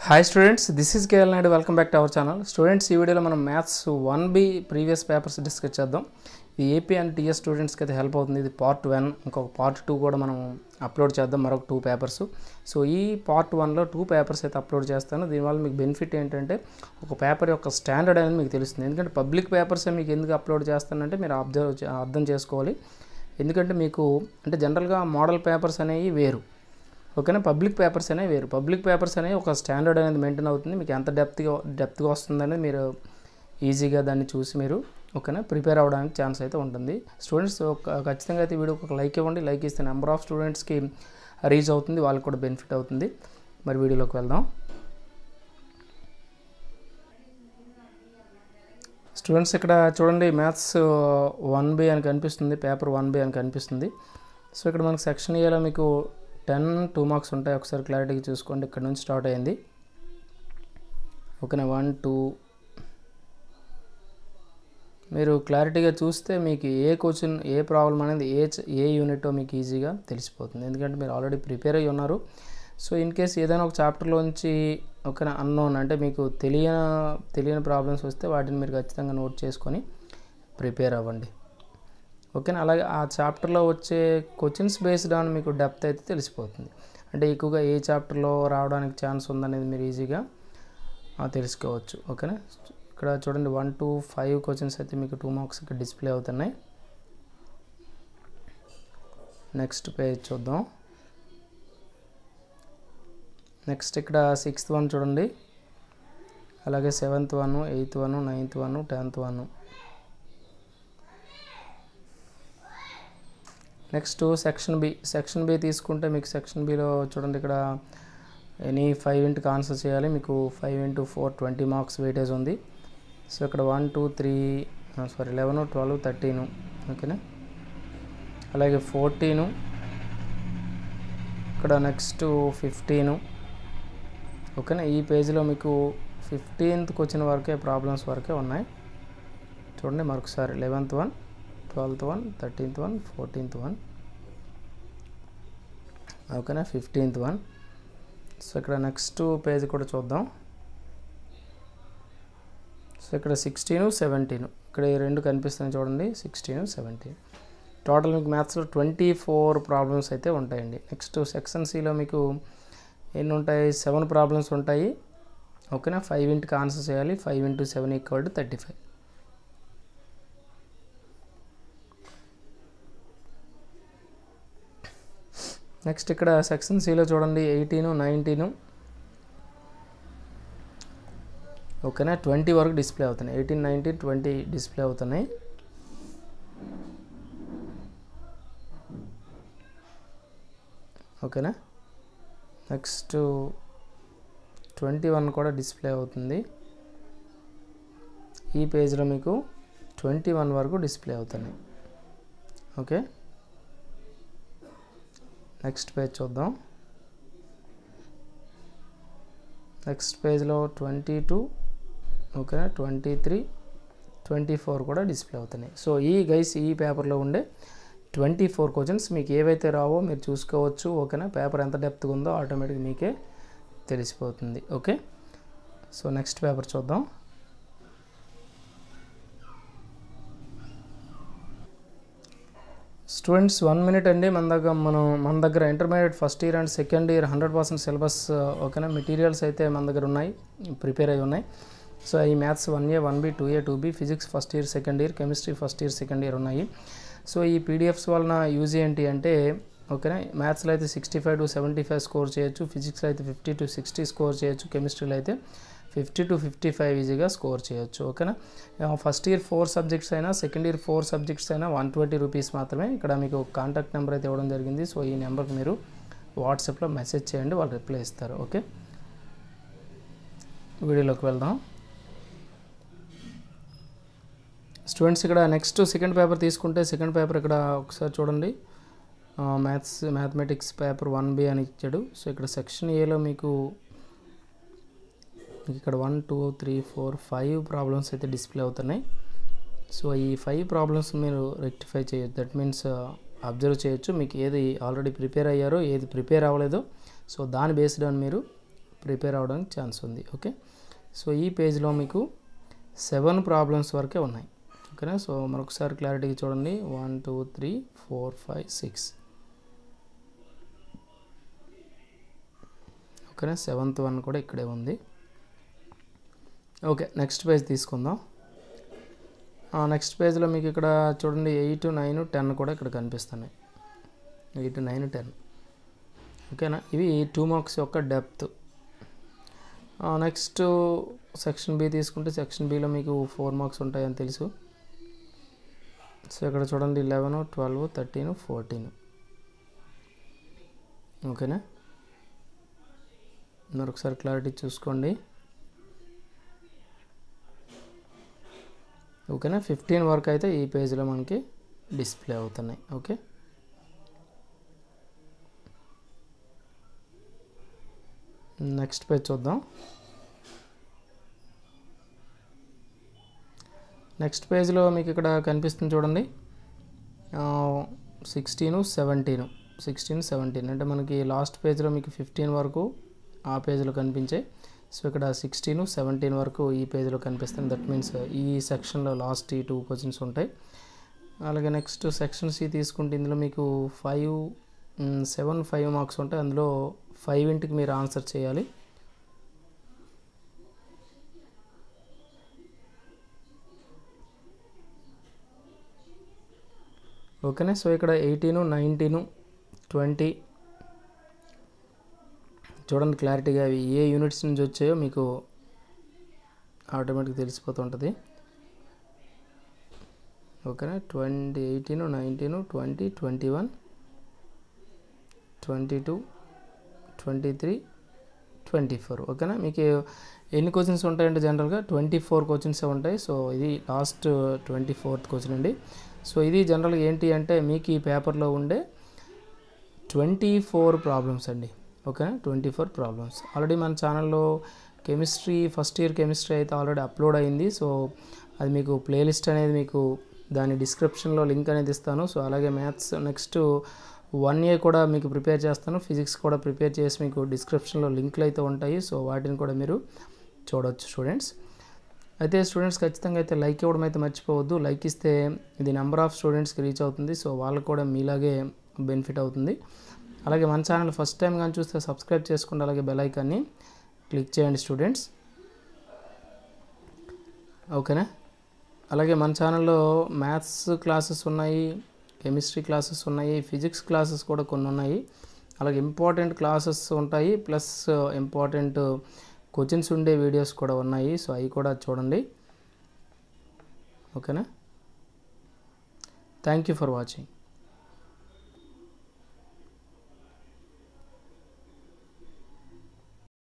hi students this is KL Naidu welcome back to our channel students ఈ వీడియోలో మనం maths one B previous papers discuss చేద్దాం ఇది AP and TS స్టూడెంట్స్కి అయితే హెల్ప్ అవుతుంది ఇది పార్ట్ వన్ ఇంకొక పార్ట్ టూ కూడా మనం అప్లోడ్ చేద్దాం మరొక టూ పేపర్స్ సో ఈ పార్ట్ వన్లో టూ పేపర్స్ అయితే అప్లోడ్ చేస్తాను దీనివల్ల మీకు బెనిఫిట్ ఏంటంటే ఒక పేపర్ యొక్క స్టాండర్డ్ అనేది మీకు తెలుస్తుంది ఎందుకంటే పబ్లిక్ పేపర్స్ మీకు ఎందుకు అప్లోడ్ చేస్తానంటే మీరు అబ్జర్వ్ చే- అర్థం చేసుకోవాలి ఎందుకంటే మీకు అంటే జనరల్గా మోడల్ పేపర్స్ అనేవి వేరు ఓకేనా పబ్లిక్ పేపర్స్ అనేవి వేరు పబ్లిక్ పేపర్స్ అనేవి ఒక స్టాండర్డ్ అనేది మెయింటైన్ అవుతుంది మీకు ఎంత డెప్త్గా డెప్త్గా వస్తుందనేది మీరు ఈజీగా దాన్ని చూసి మీరు ఓకేనా ప్రిపేర్ అవ్వడానికి ఛాన్స్ అయితే ఉంటుంది స్టూడెంట్స్ ఒక ఖచ్చితంగా అయితే వీడియోకి ఒక లైక్ ఇవ్వండి లైక్ ఇస్తే నెంబర్ ఆఫ్ స్టూడెంట్స్కి రీచ్ అవుతుంది వాళ్ళకి కూడా బెనిఫిట్ అవుతుంది మరి వీడియోలోకి వెళ్దాం స్టూడెంట్స్ ఇక్కడ చూడండి మ్యాథ్స్ వన్ బి అని కనిపిస్తుంది పేపర్ వన్ బి అని కనిపిస్తుంది సో ఇక్కడ మనకి సెక్షన్ ఏలో మీకు టెన్ టూ మార్క్స్ ఉంటాయి ఒకసారి క్లారిటీగా చూసుకోండి ఇక్కడ నుంచి స్టార్ట్ అయింది ఓకేనా వన్ టూ మీరు క్లారిటీగా చూస్తే మీకు ఏ క్వశ్చన్ ఏ ప్రాబ్లం అనేది ఏ చ- ఏ యూనిటో మీకు ఈజీగా తెలిసిపోతుంది ఎందుకంటే మీరు ఆల్రెడీ ప్రిపేర్ అయ్యి ఉన్నారు సో ఇన్ కేస్ ఏదైనా ఒక చాప్టర్లోంచి ఒక అన్నోన్ అంటే మీకు తెలియని తెలియని ప్రాబ్లమ్స్ వస్తే వాటిని మీరు ఖచ్చితంగా నోట్ చేసుకొని ప్రిపేర్ అవ్వండి ఓకేనా అలాగే ఆ చాప్టర్లో వచ్చే క్వశ్చన్స్ బేస్డ్ ఆన్ మీకు డెప్త్ అయితే తెలిసిపోతుంది అంటే ఎక్కువగా ఏ చాప్టర్లో రావడానికి ఛాన్స్ ఉందనేది మీరు ఈజీగా ఆ, తెలుసుకోవచ్చు ఓకేనా ఇక్కడ చూడండి వన్ టు ఫైవ్ క్వశ్చన్స్ అయితే మీకు టూ మార్క్స్ ఇక్కడ డిస్ప్లే అవుతున్నాయి నెక్స్ట్ పేజ్ చూద్దాం నెక్స్ట్ ఇక్కడ సిక్స్త్ వన్ చూడండి అలాగే seventh one eighth one ninth one tenth one next section B section B తీసుకుంటే మీకు సెక్షన్ బిలో చూడండి ఇక్కడ ఎనీ ఫైవ్ ఇంటుకి ఆన్సర్ చేయాలి మీకు five into four twenty marks weightage ఉంది సో ఇక్కడ one two three sorry eleven twelve thirteen ఓకేనా అలాగే ఫోర్టీను ఇక్కడ నెక్స్ట్ ఫిఫ్టీను ఓకేనా ఈ పేజీలో మీకు ఫిఫ్టీన్త్కి వచ్చిన వరకే ప్రాబ్లమ్స్ వరకే ఉన్నాయి చూడండి మరొకసారి eleventh one twelfth one thirteenth one fourteenth one ఓకేనా ఫిఫ్టీన్త్ వన్ సో ఇక్కడ నెక్స్ట్ పేజ్ కూడా చూద్దాం సో ఇక్కడ సిక్స్టీన్ సెవెంటీన్ ఇక్కడ ఈ రెండు కనిపిస్తున్నాయి చూడండి సిక్స్టీన్ సెవెంటీన్ టోటల్ మీకు మ్యాథ్స్లో ట్వంటీ ఫోర్ ప్రాబ్లమ్స్ అయితే ఉంటాయండి నెక్స్ట్ సెక్షన్ సిలో మీకు ఎన్ని ఉంటాయి సెవెన్ ప్రాబ్లమ్స్ ఉంటాయి ఓకేనా ఫైవ్ ఇంటికి ఆన్సర్ చేయాలి five into seven equal to thirty five next ఇక్కడ సెక్షన్ సిలో చూడండి ఎయిటీను నైన్టీను ఓకేనా ట్వంటీ వరకు డిస్ప్లే అవుతున్నాయి ఎయిటీన్ నైన్టీన్ ట్వంటీ డిస్ప్లే అవుతున్నాయి ఓకేనా నెక్స్ట్ ట్వంటీ వన్ కూడా డిస్ప్లే అవుతుంది ఈ పేజ్లో మీకు ట్వంటీ వన్ వరకు డిస్ప్లే అవుతున్నాయి ఓకే నెక్స్ట్ పేజ్ చూద్దాం నెక్స్ట్ పేజ్లో ట్వంటీ టూ ఓకేనా ట్వంటీ త్రీ ట్వంటీ ఫోర్ కూడా డిస్ప్లే అవుతున్నాయి సో ఈ గైస్ ఈ పేపర్లో ఉండే ట్వంటీ ఫోర్ క్వశ్చన్స్ మీకు ఏవైతే రావో మీరు చూసుకోవచ్చు ఓకేనా పేపర్ ఎంత డెప్త్గా ఉందో ఆటోమేటిక్ మీకే తెలిసిపోతుంది ఓకే సో నెక్స్ట్ పేపర్ చూద్దాం స్టూడెంట్స్ వన్ మినిట్ అండి మన దగ్గర మనం మన దగ్గర intermediate first year and second year hundred percent syllabus ఓకేనా మెటీరియల్స్ అయితే మన దగ్గర ఉన్నాయి ప్రిపేర్ అయి ఉన్నాయి సో ఈ maths one A one B two A two B physics first year second year chemistry first year second year ఉన్నాయి so ఈ పీడిఎఫ్స్ వలన యూజ్ ఏంటి అంటే ఓకేనా మ్యాథ్స్లో అయితే sixty five to seventy five score చేయొచ్చు ఫిజిక్స్లో అయితే ఫిఫ్టీ టు సిక్స్టీ స్కోర్ చేయొచ్చు కెమిస్ట్రీలో అయితే ఫిఫ్టీ టు ఫిఫ్టీ ఫైవ్ ఈజీగా స్కోర్ చేయొచ్చు ఓకేనా ఫస్ట్ ఇయర్ ఫోర్ సబ్జెక్ట్స్ అయినా సెకండ్ ఇయర్ ఫోర్ సబ్జెక్ట్స్ అయినా వన్ ట్వంటీ రూపీస్ మాత్రమే ఇక్కడ మీకు కాంటాక్ట్ నెంబర్ అయితే ఇవ్వడం జరిగింది సో ఈ నెంబర్కి మీరు వాట్సాప్లో మెసేజ్ చేయండి వాళ్ళు రిప్లై ఇస్తారు ఓకే వీడియోలోకి వెళ్దాం స్టూడెంట్స్ ఇక్కడ నెక్స్ట్ సెకండ్ పేపర్ తీసుకుంటే సెకండ్ పేపర్ ఇక్కడ ఒకసారి చూడండి maths mathematics paper one B అని ఇచ్చాడు సో ఇక్కడ సెక్షన్ ఏలో మీకు మీకు ఇక్కడ one two three four five problems అయితే డిస్ప్లే అవుతున్నాయి సో ఈ ఫైవ్ ప్రాబ్లమ్స్ మీరు రెక్టిఫై చేయొచ్చు దట్ మీన్స్ అబ్జర్వ్ చేయొచ్చు మీకు ఏది ఆల్రెడీ ప్రిపేర్ అయ్యారో ఏది ప్రిపేర్ అవ్వలేదో సో దాని బేస్డ్ అని మీరు ప్రిపేర్ అవ్వడానికి ఛాన్స్ ఉంది ఓకే సో ఈ పేజ్లో మీకు సెవెన్ ప్రాబ్లమ్స్ వరకే ఉన్నాయి ఓకేనా సో మరొకసారి క్లారిటీగా చూడండి one two three four five six ఓకేనా సెవెంత్ వన్ కూడా ఇక్కడే ఉంది ఓకే నెక్స్ట్ పేజ్ తీసుకుందాం నెక్స్ట్ పేజ్లో మీకు ఇక్కడ చూడండి ఎయిట్ నైన్ టెన్ కూడా ఇక్కడ కనిపిస్తున్నాయి ఎయిట్ నైన్ టెన్ ఓకేనా ఇవి టూ మార్క్స్ యొక్క డెప్త్ నెక్స్ట్ సెక్షన్ బి తీసుకుంటే సెక్షన్ బిలో మీకు ఫోర్ మార్క్స్ ఉంటాయని తెలుసు సో ఇక్కడ చూడండి లెవెన్ ట్వెల్వ్ థర్టీన్ ఫోర్టీన్ ఓకేనా మరొకసారి క్లారిటీ చూసుకోండి ఓకేనా ఫిఫ్టీన్ వరకు అయితే ఈ పేజ్లో మనకి డిస్ప్లే అవుతున్నాయి ఓకే నెక్స్ట్ పేజ్ చూద్దాం నెక్స్ట్ పేజ్లో మీకు ఇక్కడ కనిపిస్తుంది చూడండి సిక్స్టీను సెవెంటీను సిక్స్టీన్ సెవెంటీన్ అంటే మనకి లాస్ట్ పేజ్లో మీకు ఫిఫ్టీన్ వరకు ఆ పేజ్లో కనిపించాయి సో ఇక్కడ సిక్స్టీన్ సెవెంటీన్ వరకు ఈ పేజ్లో కనిపిస్తుంది దట్ మీన్స్ ఈ సెక్షన్లో లాస్ట్ ఈ టూ క్వశ్చన్స్ ఉంటాయి అలాగే నెక్స్ట్ సెక్షన్ సి తీసుకుంటే ఇందులో మీకు ఫైవ్ సెవెన్ ఫైవ్ మార్క్స్ ఉంటాయి అందులో ఫైవ్ ఇంటికి మీరు ఆన్సర్ చేయాలి ఓకేనా సో ఇక్కడ ఎయిటీను నైన్టీను ట్వంటీ చూడండి క్లారిటీగా అవి ఏ యూనిట్స్ నుంచి వచ్చాయో మీకు ఆటోమేటిక్ తెలిసిపోతుంటుంది ఓకేనా twenty eighteen nineteen twenty twenty one twenty two twenty three twenty four ఓకేనా మీకు ఎన్ని క్వశ్చన్స్ ఉంటాయంటే జనరల్గా ట్వంటీ ఫోర్ క్వశ్చన్స్ ఉంటాయి సో ఇది లాస్ట్ ట్వంటీ ఫోర్త్ క్వశ్చన్ అండి సో ఇది జనరల్గా ఏంటి అంటే మీకు ఈ పేపర్లో ఉండే ట్వంటీ ఫోర్ ప్రాబ్లమ్స్ అండి ఓకేనా ట్వంటీ ఫోర్ ప్రాబ్లమ్స్ ఆల్రెడీ మన ఛానల్లో కెమిస్ట్రీ ఫస్ట్ ఇయర్ కెమిస్ట్రీ అయితే ఆల్రెడీ అప్లోడ్ అయింది సో అది మీకు ప్లేలిస్ట్ అనేది మీకు దాని డిస్క్రిప్షన్లో లింక్ అనేది ఇస్తాను సో అలాగే మ్యాథ్స్ నెక్స్ట్ వన్ ఇయర్ కూడా మీకు ప్రిపేర్ చేస్తాను ఫిజిక్స్ కూడా ప్రిపేర్ చేసి మీకు డిస్క్రిప్షన్లో లింక్లు అయితే ఉంటాయి సో వాటిని కూడా మీరు చూడవచ్చు స్టూడెంట్స్ అయితే స్టూడెంట్స్ ఖచ్చితంగా అయితే లైక్ ఇవ్వడం అయితే మర్చిపోవద్దు లైక్ ఇస్తే ఇది నెంబర్ ఆఫ్ స్టూడెంట్స్కి రీచ్ అవుతుంది సో వాళ్ళకు కూడా మీలాగే బెనిఫిట్ అవుతుంది అలాగే మన ఛానల్ ఫస్ట్ టైం కానీ చూస్తే సబ్స్క్రైబ్ చేసుకోండి అలాగే బెల్ ఐకాన్ని క్లిక్ చేయండి స్టూడెంట్స్ ఓకేనా అలాగే మన ఛానల్లో మ్యాథ్స్ క్లాసెస్ ఉన్నాయి కెమిస్ట్రీ క్లాసెస్ ఉన్నాయి ఫిజిక్స్ క్లాసెస్ కూడా కొన్ని ఉన్నాయి అలాగే ఇంపార్టెంట్ క్లాసెస్ ఉంటాయి ప్లస్ ఇంపార్టెంట్ క్వశ్చన్స్ ఉండే వీడియోస్ కూడా ఉన్నాయి సో అవి కూడా చూడండి ఓకేనా థ్యాంక్ యూ ఫర్ వాచింగ్